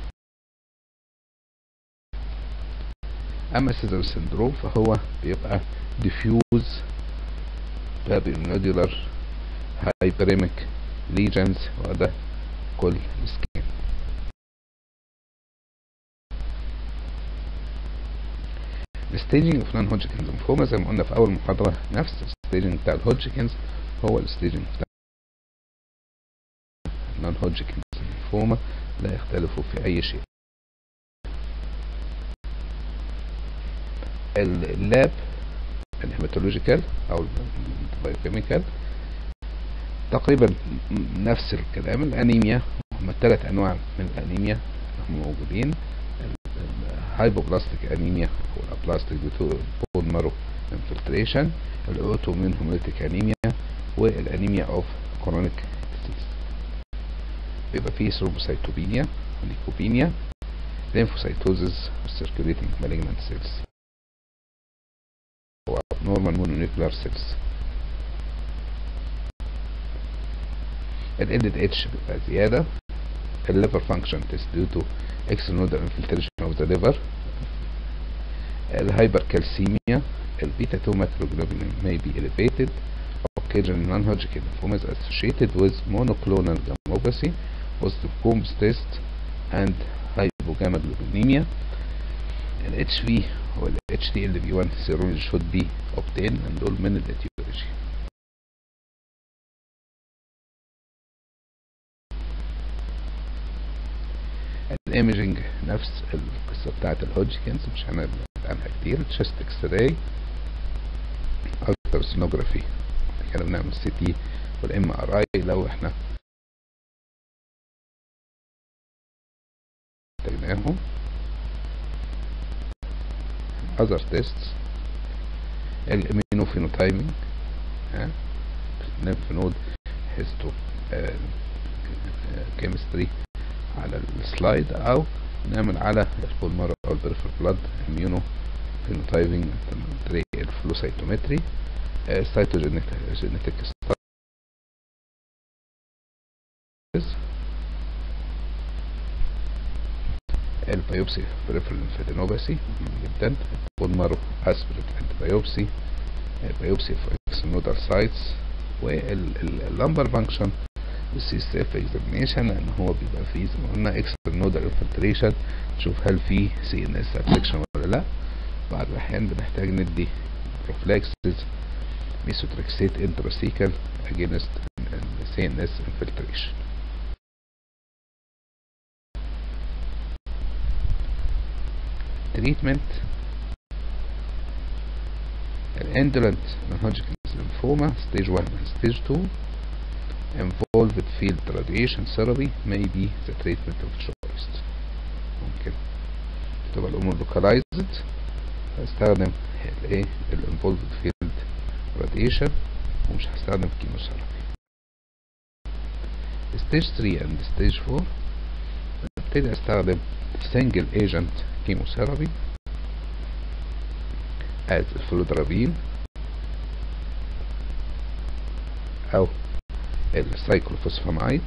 اما سيزر سندروم فهو بيبقى ديفيوز بابينودولار هايبريميك ليجنز وده كل سكين الستيجنج اوف نون هوجكنز ليمفوما زي ما قلنا في اول محاضره نفس الستيجنج بتاع الهوجكنز هو الستيجنج بتاع نون هوجكنز ليمفوما لا يختلف في اي شيء اللاب الهيماتولوجيكال او البايوكيميكال تقريبا نفس الكلام الانيميا هم ثلاث انواع من الانيميا هم موجودين الهايبوبلاستيك انيميا او الابلاستيك بون مارو انفلتريشن الاوتومين هيموليتيك انيميا والانيميا اوف كرونيك ديزيز بيبقى فيه ثرومبوسايتوبينيا وليكوبينيا lymphocytosis circulating malignant cells او abnormal mononuclear cells ال LDH بيبقى زيادة ال liver function is due to extranodal infiltration of the liver ال hypercalcemia ال beta 2 microglobulin may be elevated occasionally non-Hodgkin lymphoma is associated with monoclonal gammopathy positive Coombs test and hypogammaglobulinemia ال HV وال HTLV1 serology should be obtained and دول من الاتيولوجي الايمجنج نفس القصة بتاعت الهوجكنز مش هنبعد عنها كتير تشست اكس راي التراسونوجرافي كنا بنعمل سي تي والام ار اي لو احنا احتاجناهم other tests الامينوفينوتايمينج lymph node histo كيمستري على السلايد او نعمل على البولمر او البريفر بلاد اميونو فينوتايبنج طريق الفلوسايتومتري سايتوجينيتك البيوبسي بريفرال ليمفادينوباسي جدا بولمر اسبريت انتبيوبسي البيوبسي في اكس نودال سايتس واللمبر فانكشن السي اس اف اكزامينيشن لان هو بيبقى فيه زي ما قلنا اكسترا نودال انفلتريشن نشوف هل في سي ان اس افكشن ولا لا بعض الاحيان بنحتاج ندي بروفلاكسز ميثوتريكسيت انتراسيكال اجينست سي ان اس انفلتريشن تريتمنت الاندولنت non-Hodgkin's lymphoma stage 1 and stage 2 involved field radiation therapy may be the treatment of choice ممكن تبقى الامور localized هستخدم الايه الانفولفد فيلد راديشن ومش هستخدم كيموثيرابي ستيج 3 اند ستيج 4 ابتدي استخدم single agent chemotherapy as الفلودرابين او السايكلوفوسفامايد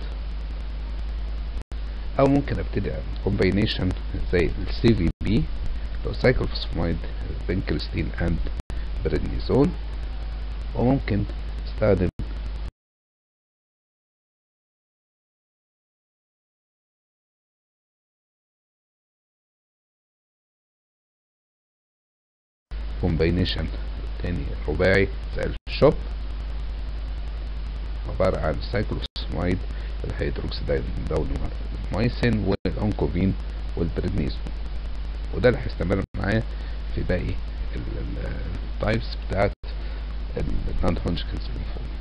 او ممكن ابتدي كومباينيشن زي السي في بي لو سايكلوفوسفامايد بنكلستين اند بريدنيزون وممكن استخدم كومباينيشن تاني رباعي زي الشوب عبارة عن سايكلوسمايد الهيدروكسيدايد مايسين والأنكوفين والبريدنيزون وده اللي هيستمر معايا في باقي التايبس بتاعت النون هونجكنز ليمفوما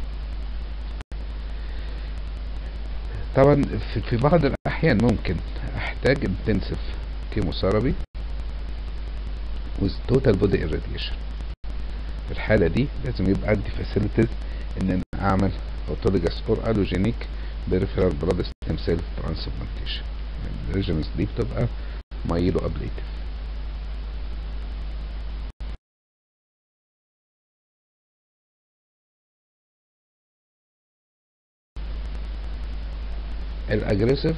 طبعا في, في بعض الأحيان ممكن أحتاج انتنسيف كيموثيرابي with total body irradiation في الحالة دي لازم يبقى عندي facilities ان انا اعمل autologous or allogenic peripheral blood stem cell transplantation الريجنز دي بتبقى myeloablative الاجريسيف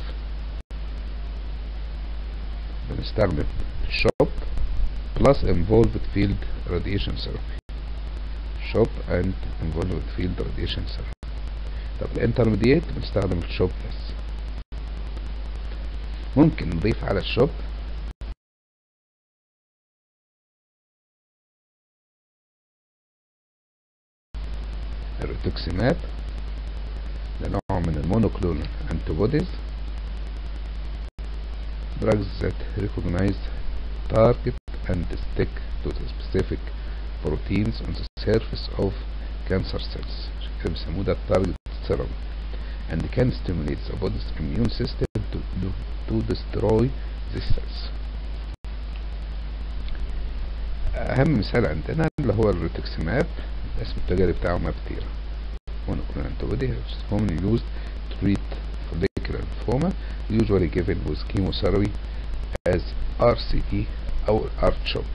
بنستخدم شوب plus involved field radiation therapy shop and involved field radiation therapy طب الانترميديت بنستخدم الشوب بس ممكن نضيف على الشوب الريتوكسيماب ده نوع من المونوكلونال antibodies drugs that recognize target and stick to the specific proteins on the surface of cancer cells عشان كده بيسموه ده target serum and can stimulate the body's immune system to, to, to destroy these cells أهم مثال عندنا اللي هو الريتوكسيماب الاسم التجاري بتاعه مابتيرا monoclonal antibody is commonly used to treat follicular lymphoma usually given with chemotherapy as RCT أو R-CHOP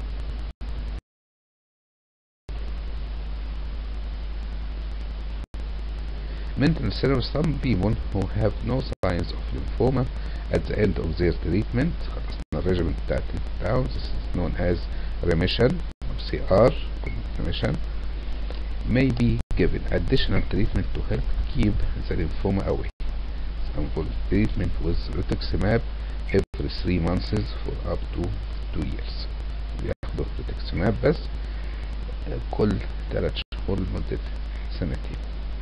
Maintenance serum some people who have no signs of lymphoma at the end of their treatment خلصنا الريجيمنت بتاع التريتمنت بتاعهم this is known as remission or CR remission may be given additional treatment to help keep the lymphoma away. Example, treatment with rituximab every 3 months for up to 2 years. بياخدوا rituximab بس كل 3 شهور لمدة سنتين.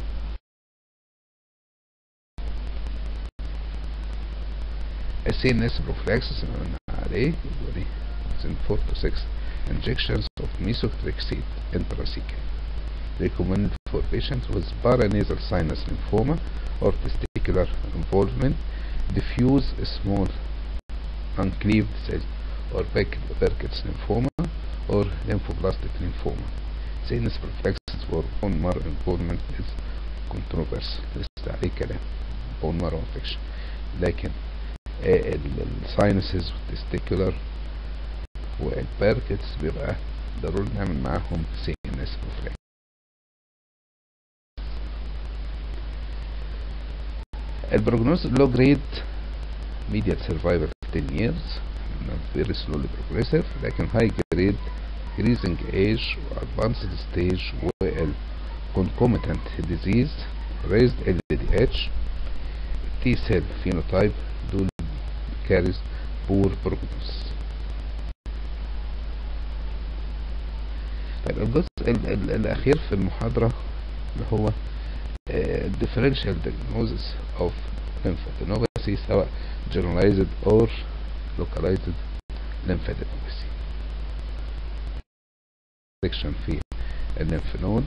CNS prophylaxis اللي قلنا عليه يبقى within 4 to 6 injections of methotrexate intrathecal. recommended for patients with paranasal sinus lymphoma or testicular involvement, diffuse small uncleaved cells or Burkitt's lymphoma or lymphoblastic lymphoma. Sinus prophylaxis for bone marrow involvement is controversial. لسه عليه كلام bone marrow infection. لكن الساينسز والتستيكولار والبيركتس بيبقى ضروري نعمل معاهم سي ان اس بروفلاكس البروجنوز لو جريد ميديال سرفايفل 10 years very slowly progressive لكن high grade increasing age advanced stage وال concomitant disease raised LDH T cell phenotype دول carries poor prognosis طيب الجزء ال ال الأخير في المحاضرة اللي هو differential diagnosis of lymphadenopathy سواء generalized or localized lymphadenopathy section في الليمف نود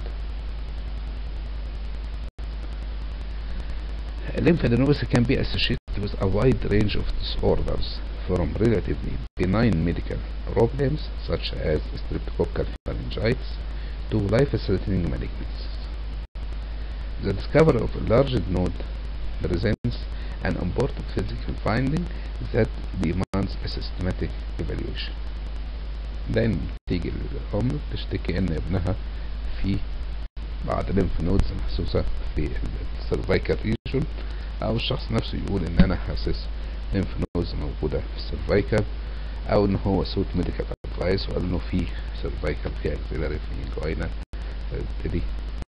lymphadenopathy can be associated with a wide range of disorders from relatively benign medical problems such as streptococcal pharyngitis to life-threatening malignancies. The discovery of a large node presents an important physical finding that demands a systematic evaluation. دايما تيجي الأم تشتكي إن ابنها في بعض الليمف نودز محسوسة في السيرفايكال ريجون أو الشخص نفسه يقول إن أنا حاسس ليمف نودز موجودة في السيرفايكال أو إن هو سوت ميديكال أدفايس وقال إنه في سيرفايكال في أكسيلاري في جوينا فبتدي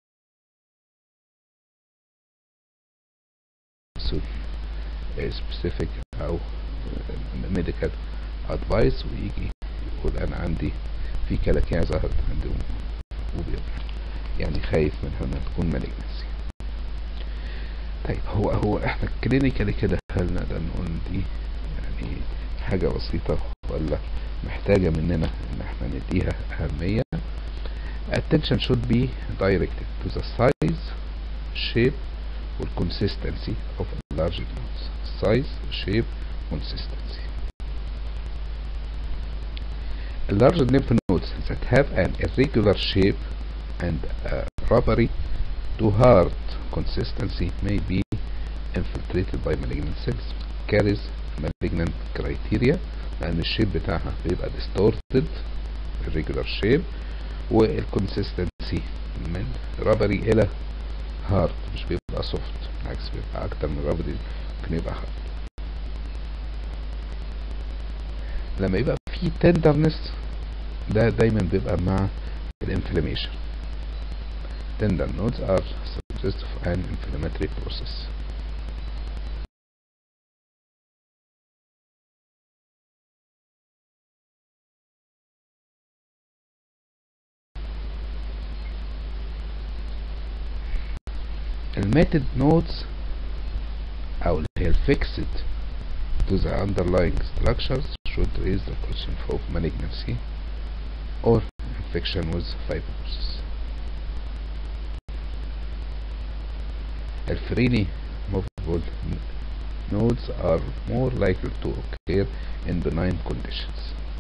سبيسيفيك او ميديكال ادفايس ويجي يقول انا عندي في كلاكيع ظهرت عندي وبيض يعني خايف من هنا تكون مالجنسي طيب هو هو احنا كلينيكالي كده هل نقدر نقول دي يعني حاجة بسيطة ولا محتاجة مننا ان احنا نديها اهمية attention should be directed to the size shape والconsistency of large nodes size shape consistency large lymph nodes that have an irregular shape and a rubbery to hard consistency may be infiltrated by malignant cells carries malignant criteria لان الشيب بتاعها بيبقى distorted irregular shape والكونسيستنسي من رابري الى هارد مش بيبقى سوفت بالعكس بيبقى اكتر من رابري ممكن يبقى هارد لما يبقى في tenderness ده دايما بيبقى مع الانفلاميشن tender nodes are suggestive of an inflammatory process الماتد نودز او اللي هي الفيكسد to the underlying structures should raise the question of malignancy or infection with fibrosis. The freely movable nodes are more likely to occur in benign conditions.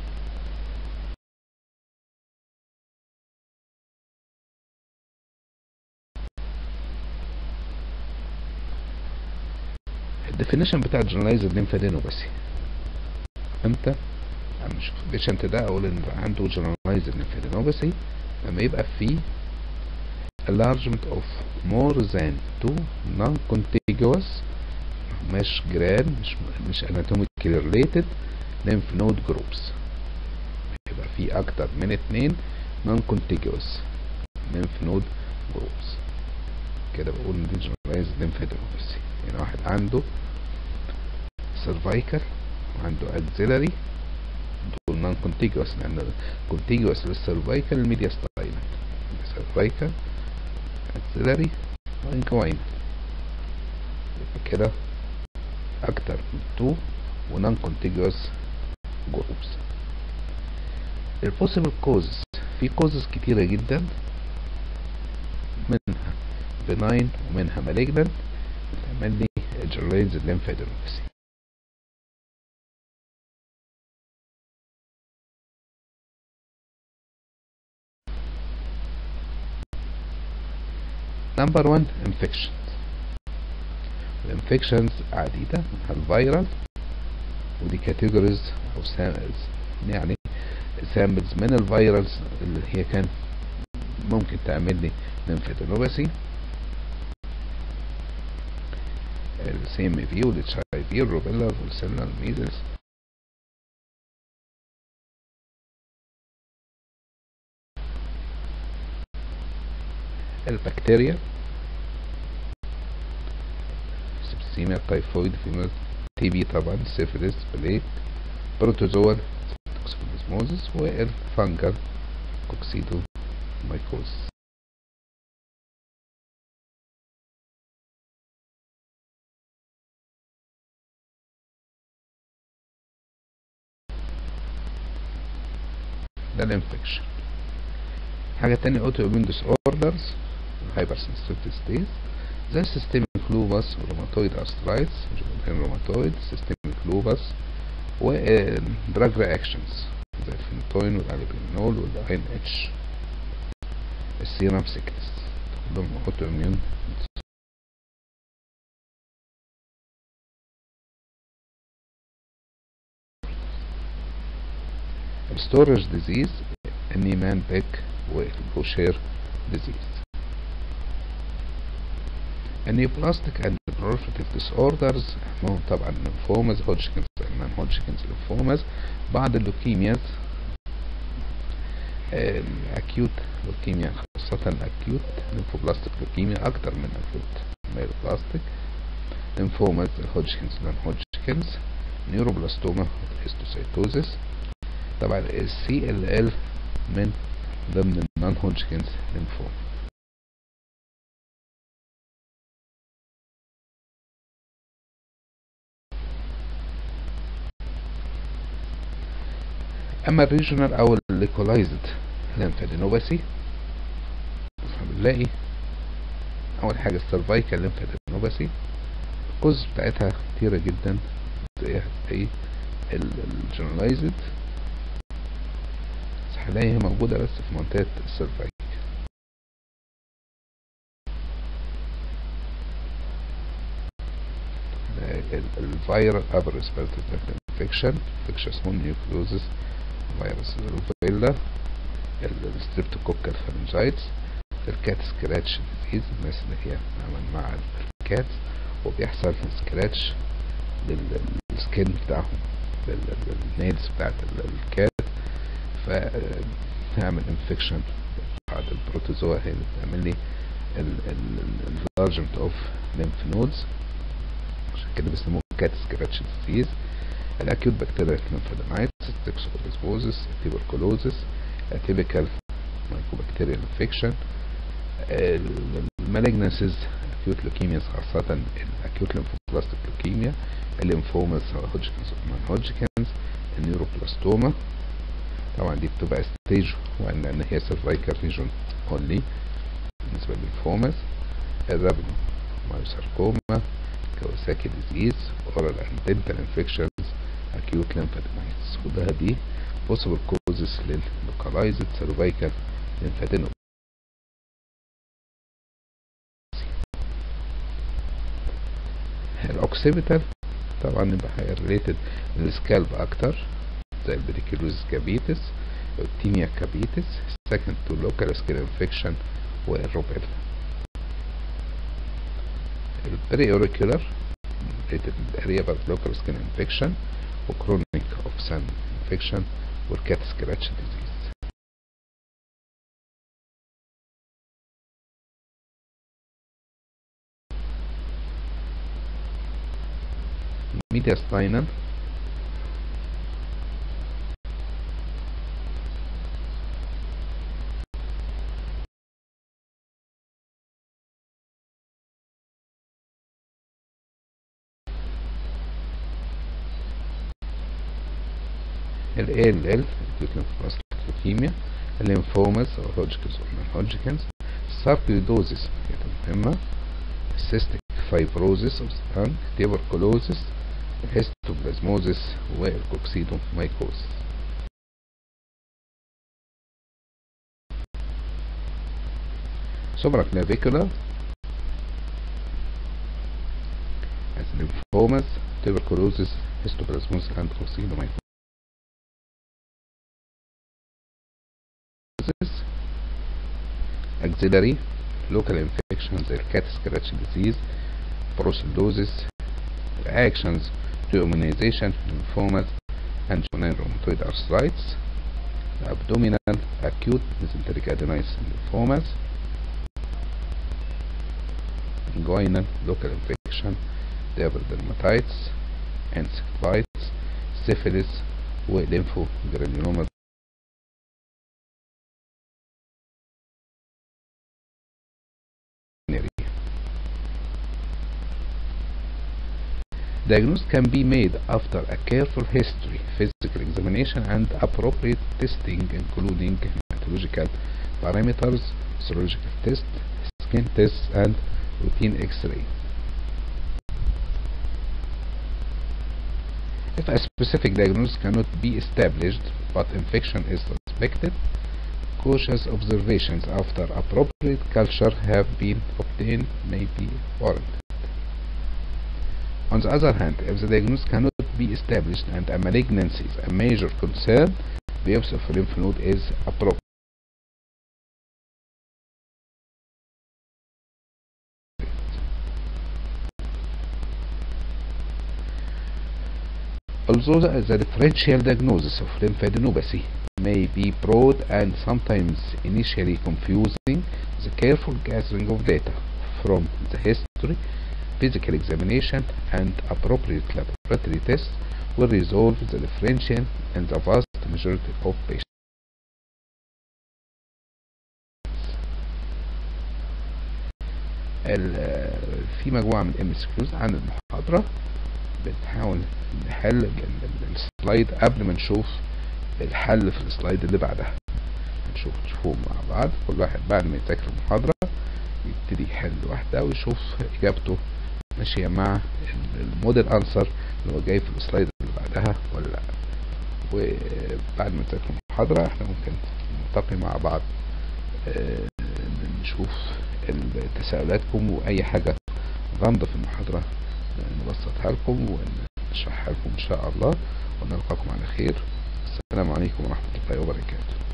الديفينيشن بتاع generalized lymphadenopathy امتى اما اشوف البيشنت ده اقول ان عنده generalized lymphadenopathy لما يبقى فيه enlargement of more than two non-contiguous مش جران مش مش anatomically related lymph node groups يبقى في اكتر من اتنين non-contiguous lymph node groups كده بقول ان دي generalized lymphadenopathy يعني واحد عنده cervical وعنده axillary دول non contiguous لان contiguous للسيرفايكال الميديا ستاينال cervical axillary وانكواين يبقى كده اكتر من 2 و non contiguous groups البوسيبل كوزز في كوزز كتيرة جدا منها benign ومنها malignant بتعمل لي generalized lymphadenopathy نمبر 1 infections الانفكشنز عديدة منها الفيرال ودي كاتيجوريز او سامبلز يعني سامبلز من الفيرالز اللي هي كان ممكن تعمل لي lymphadenopathy السي ام في والاتش اي في الروبيلا والسيلولار ميزلز البكتيريا سيبسيميا تايفويد فيمر تي بي طبعا سيفيلس بليك بروتوزوال توكسوبلازموزس والفانجل كوكسيدو مايكوزس ده الانفكشن حاجة تانية اوتو امين ديس اوردرز هايبر سنسيتيفيتي ستيز زي السيستميك لوباس وروماتويد ارثرايتس روماتويد سيستميك لوباس ودراج رياكشنز زي الفينتوين والالبينول والاين اتش السيرم سيكنس كلهم اوتو اميون الستورج ديزيز النيمان بيك والبوشير ديزيز النيوبلاستيك اند proliferative disorders منهم طبعا ليمفوماز هودجكنز نان هودجكنز ليمفوماز بعض اللوكيمياز الاكيوت لوكيميا خاصة الاكيوت ليمفوبلاستيك لوكيميا اكتر من اكيوت ميلوبلاستيك ليمفوماز الهودجكنز نان هودجكنز نيوروبلاستوما هيستوسيتوزيس طبعا السي ال ال من ضمن النون هودجكنز ليمفوما اما الريجونال او الليكولايزد ليمفادينوباثي فبنلاقي اول حاجه السيرفايكال ليمفادينوباثي الكوز بتاعتها كتيره جدا ايه الجنرالايزد هنلاقي هي موجودة بس في منطقة السيرفايك الفيرال upper respiratory tract infection infectious mononucleosis فيروس الروبيلا الستريبتوكوكال فارنجايتس الكات سكراتش ديزيز الناس اللي هي بتتعامل مع الكات وبيحصل سكراتش للسكين بتاعهم للنيلز بتاعت الكات فتعمل انفكشن بعد البروتوزوا هي اللي بتعمل لي enlargement اوف lymph nodes عشان كده بيسموه كات سكراتش ديزيز الاكيوت بكتيريا ليمفادينايتس توكسوبلازموزس تيبركلوزس اتيبيكال مايكوبكتيريال انفكشن المالجنسز اكيوت لوكيميا خاصة الاكيوت ليمفوبلاستيك لوكيميا الليمفوما سواء هوجكنز او مان هوجكنز النيوروبلاستوما طبعا دي بتبقى ستيج وان لان هي سيرفايكال ريجون اونلي بالنسبة للليمفوماز الرابنو مايوساركوما كواساكي ديزيز اورال اند دنتال انفكشنز acute lymphadenitis وده دي possible causes لللوكالايزد cervical lymphadenopathy الاوكسيبيتال طبعا يبقى ريليتد للسكالب اكتر زي البريكيلوز كابيتس التيميا كابيتس second to local skin infection والروبيلا البري اوريكولار related area of local skin infection وكرونيك اوف سان انفكشن والكات سكراتش ديزيز mediastinal ال ALL acute lymphoblastic leukemia الليمفوماز او هوجكنز او نون هوجكنز sarcoidosis مهمة cystic fibrosis of the tongue tuberculosis histoplasmosis والكوكسيدومايكوزيس supraclavicular as lymphomas tuberculosis histoplasmosis and coccidomycosis axillary local infections زي الكات سكراتش disease brucellosis reactions to immunization lymphomas and juvenile rheumatoid arthritis abdominal acute mesenteric adenitis lymphomas inguinal local infection dermatitis encephalitis syphilis وليمفوجرانيوما Diagnosis can be made after a careful history, physical examination and appropriate testing including hematological parameters, serological tests, skin tests and routine X-ray. If a specific diagnosis cannot be established but infection is suspected, cautious observations after appropriate culture have been obtained may be warranted. On the other hand, if the diagnosis cannot be established and a malignancy is a major concern, biopsy of lymph node is appropriate. Although the, the differential diagnosis of lymphadenopathy may be broad and sometimes initially confusing, the careful gathering of data from the history physical examination and appropriate laboratory tests will resolve the differential in the vast majority of patients. في مجموعة من الام عن المحاضرة بنحاول نحل السلايد قبل ما نشوف الحل في السلايد اللي بعدها نشوف نشوفهم مع بعض كل واحد بعد ما يذاكر المحاضرة يبتدي يحل واحدة ويشوف إجابته ماشية مع الموديل أنسر اللي هو جاي في السلايد اللي بعدها ولا لأ وبعد ما نذاكر المحاضرة احنا ممكن نلتقي مع بعض اه نشوف تساؤلاتكم وأي حاجة غامضة في المحاضرة نبسطها لكم اشرحها لكم ان شاء الله ونلقاكم على خير السلام عليكم ورحمة الله وبركاته